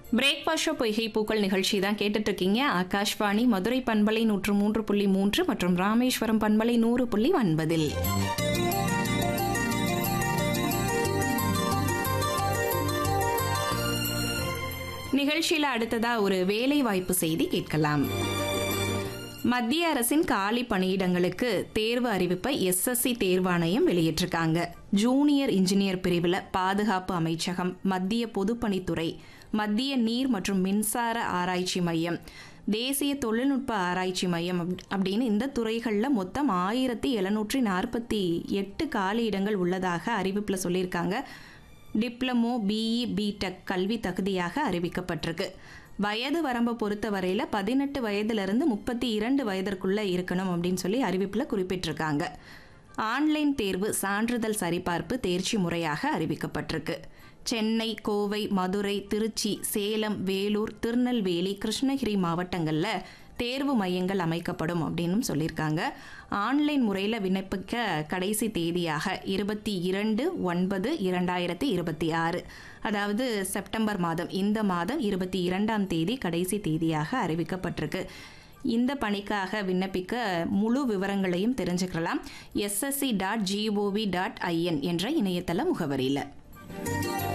breakfast show பொய்கை பூக்கள் நிகழ்ச்சி தான் கேட்டுட்டு இருக்கீங்க ஆகாஷ்வாணி மதுரை பண்பலை நூற்று மூன்று புள்ளி மூன்று மற்றும் ராமேஸ்வரம் பண்பலை நூறு புள்ளி ஒன்பதில் நிகழ்ச்சியில் அடுத்ததா ஒரு வேலை வாய்ப்பு செய்தி கேட்கலாம் மத்திய அரசின் காலி பணியிடங்களுக்கு தேர்வு அறிவிப்பை எஸ்எஸ்சி தேர்வாணையம் வெளியிட்டிருக்காங்க ஜூனியர் இன்ஜினியர் பிரிவில் பாதுகாப்பு அமைச்சகம் மத்திய பொதுப்பணித்துறை மத்திய நீர் மற்றும் மின்சார ஆராய்ச்சி மையம் தேசிய தொழில்நுட்ப ஆராய்ச்சி மையம் அப்- அப்படின்னு இந்த துறைகளில் மொத்தம் ஆயிரத்தி எழுநூற்றி நாற்பத்தி எட்டு காலியிடங்கள் உள்ளதாக அறிவிப்பில் சொல்லியிருக்காங்க டிப்ளமோ பிஇ பிடெக் கல்வி தகுதியாக அறிவிக்கப்பட்டிருக்கு வயது வரம்பை பொறுத்தவரையில் பதினெட்டு வயதிலிருந்து முப்பத்தி இரண்டு வயதிற்குள்ளே இருக்கணும் அப்படின்னு சொல்லி அறிவிப்பில் குறிப்பிட்டிருக்காங்க ஆன்லைன் தேர்வு சான்றிதழ் சரிபார்ப்பு தேர்ச்சி முறையாக அறிவிக்கப்பட்டிருக்கு சென்னை கோவை மதுரை திருச்சி சேலம் வேலூர் திருநெல்வேலி கிருஷ்ணகிரி மாவட்டங்களில் தேர்வு மையங்கள் அமைக்கப்படும் அப்படின்னு சொல்லியிருக்காங்க ஆன்லைன் முறையில் விண்ணப்பிக்க கடைசி தேதியாக இருபத்தி இரண்டு ஒன்பது இரண்டாயிரத்தி இருபத்தி ஆறு அதாவது செப்டம்பர் மாதம் இந்த மாதம் இருபத்தி இரண்டாம் தேதி கடைசி தேதியாக அறிவிக்கப்பட்டிருக்கு இந்த பணிக்காக விண்ணப்பிக்க முழு விவரங்களையும் தெரிஞ்சுக்கலாம் SSC dot GOV dot IN என்ற இணையதள முகவரியில்